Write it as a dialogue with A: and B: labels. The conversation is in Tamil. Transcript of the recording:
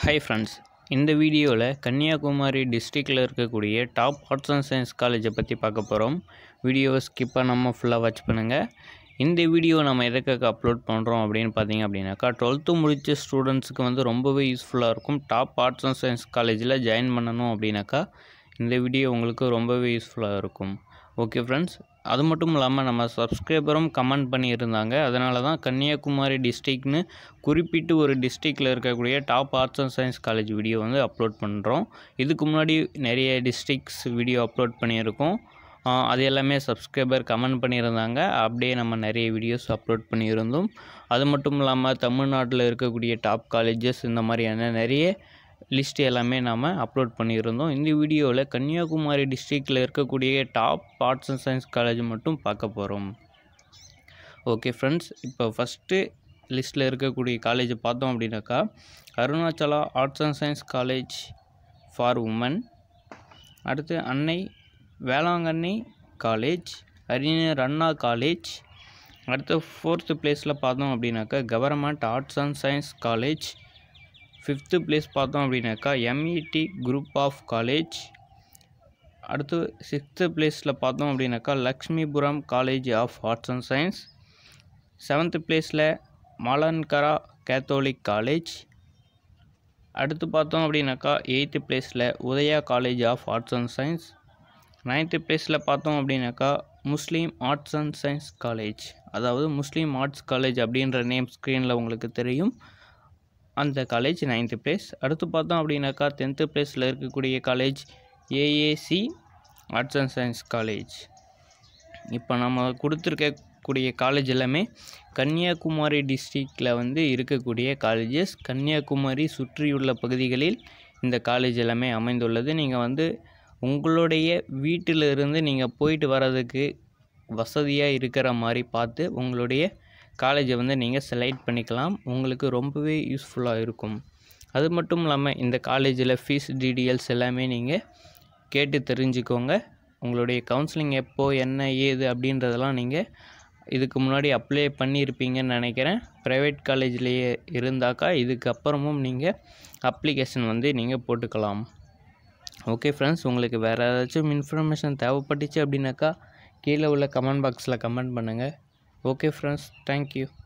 A: ஹாய் ஃப்ரெண்ட்ஸ் இந்த வீடியோவில் கன்னியாகுமரி டிஸ்ட்ரிக்டில் இருக்கக்கூடிய டாப் ஆர்ட்ஸ் அண்ட் சயின்ஸ் காலேஜை பற்றி பார்க்க போகிறோம் வீடியோவை ஸ்கிப் பண்ணாமல் ஃபுல்லாக வாட்ச் பண்ணுங்கள் இந்த வீடியோ நம்ம எதுக்காக அப்லோட் பண்ணுறோம் அப்படின்னு பார்த்தீங்க அப்படின்னாக்கா டுவெல்த்து முடித்த ஸ்டூடெண்ட்ஸுக்கு வந்து ரொம்பவே யூஸ்ஃபுல்லாக இருக்கும் டாப் ஆர்ட்ஸ் அண்ட் சயின்ஸ் காலேஜில் ஜாயின் பண்ணணும் அப்படின்னாக்கா இந்த வீடியோ உங்களுக்கு ரொம்பவே யூஸ்ஃபுல்லாக இருக்கும் ஓகே ஃப்ரெண்ட்ஸ் அது மட்டும் இல்லாமல் நம்ம சப்ஸ்கிரைபரும் கமெண்ட் பண்ணியிருந்தாங்க அதனால தான் கன்னியாகுமரி டிஸ்ட்ரிக்ட்னு குறிப்பிட்டு ஒரு டிஸ்ட்ரிக்டில் இருக்கக்கூடிய top arts and science college video வந்து அப்லோட் பண்ணுறோம் இதுக்கு முன்னாடி நிறைய டிஸ்ட்ரிக்ஸ் வீடியோ அப்லோட் பண்ணியிருக்கோம் ஆஹ் அது எல்லாமே சப்ஸ்கிரைபர் கமெண்ட் பண்ணியிருந்தாங்க அப்படியே நம்ம நிறைய வீடியோஸ் அப்லோட் பண்ணியிருந்தோம் அது மட்டும் இல்லாமல் தமிழ்நாட்டில் இருக்கக்கூடிய டாப் காலேஜஸ் இந்த மாதிரியான நிறைய லிஸ்ட் எல்லாமே நாம் அப்லோட் பண்ணியிருந்தோம் இந்த வீடியோவில் கன்னியாகுமரி டிஸ்ட்ரிக்டில் இருக்கக்கூடிய top arts and science college மட்டும் பார்க்க போகிறோம் ஓகே ஃப்ரெண்ட்ஸ் இப்போ ஃபஸ்ட்டு லிஸ்ட்டில் இருக்கக்கூடிய காலேஜ் பார்த்தோம் அப்படின்னாக்கா Arunachala arts and science college for women அடுத்து அன்னை வேளாங்கண்ணி காலேஜ் அறிஞர் அண்ணா காலேஜ் அடுத்து ஃபோர்த்து பிளேஸில் பார்த்தோம் அப்படின்னாக்கா government arts and science college fifth place பார்த்தோம் அப்படின்னாக்கா எம்இடி குரூப் ஆஃப் காலேஜ் அடுத்து சிக்ஸ்த்து பிளேஸில் பார்த்தோம் அப்படின்னாக்கா Lakshmipuram college of arts and science seventh பிளேஸில் மாலன்கரா கேத்தோலிக் காலேஜ் அடுத்து பார்த்தோம் அப்படின்னாக்கா எயித்து பிளேஸில் Udaya college of arts and science ninth பிளேஸில் பார்த்தோம் அப்படின்னாக்கா Muslim arts and science college அதாவது முஸ்லீம் ஆர்ட்ஸ் காலேஜ் அப்படின்ற நேம் ஸ்க்ரீனில் உங்களுக்கு தெரியும் அந்த காலேஜ் நைன்த்து பிளேஸ் அடுத்து பார்த்தோம் அப்படின்னாக்கா டென்த்து பிளேஸில் இருக்கக்கூடிய college AAC arts and science college இப்போ நம்ம கொடுத்துருக்கக்கூடிய காலேஜ் எல்லாமே கன்னியாகுமரி டிஸ்ட்ரிக்டில் வந்து இருக்கக்கூடிய காலேஜஸ் கன்னியாகுமரி சுற்றியுள்ள பகுதிகளில் இந்த காலேஜ் எல்லாமே அமைந்துள்ளது நீங்கள் வந்து உங்களுடைய வீட்டிலிருந்து நீங்கள் போயிட்டு வர்றதுக்கு வசதியாக இருக்கிற மாதிரி பார்த்து உங்களுடைய காலேஜை வந்து நீங்கள் செலக்ட் பண்ணிக்கலாம் உங்களுக்கு ரொம்பவே யூஸ்ஃபுல்லாக இருக்கும் அது மட்டும் இல்லாமல் இந்த காலேஜில் ஃபீஸ் டீட்டெயில்ஸ் எல்லாமே நீங்கள் கேட்டு தெரிஞ்சுக்கோங்க உங்களுடைய கவுன்சிலிங் எப்போ என்ன ஏது அப்படின்றதெல்லாம் நீங்கள் இதுக்கு முன்னாடி அப்ளை பண்ணியிருப்பீங்கன்னு நினைக்கிறேன் ப்ரைவேட் காலேஜ்லேயே இருந்தாக்கா இதுக்கப்புறமும் நீங்கள் அப்ளிகேஷன் வந்து நீங்கள் போட்டுக்கலாம் ஓகே ஃப்ரெண்ட்ஸ் உங்களுக்கு வேறு ஏதாச்சும் இன்ஃபர்மேஷன் தேவைப்பட்டுச்சு அப்படின்னாக்கா கீழே உள்ள கமெண்ட் பாக்ஸில் கமெண்ட் பண்ணுங்கள் ஓகே ஃப்ரெண்ட்ஸ் தேங்க்யூ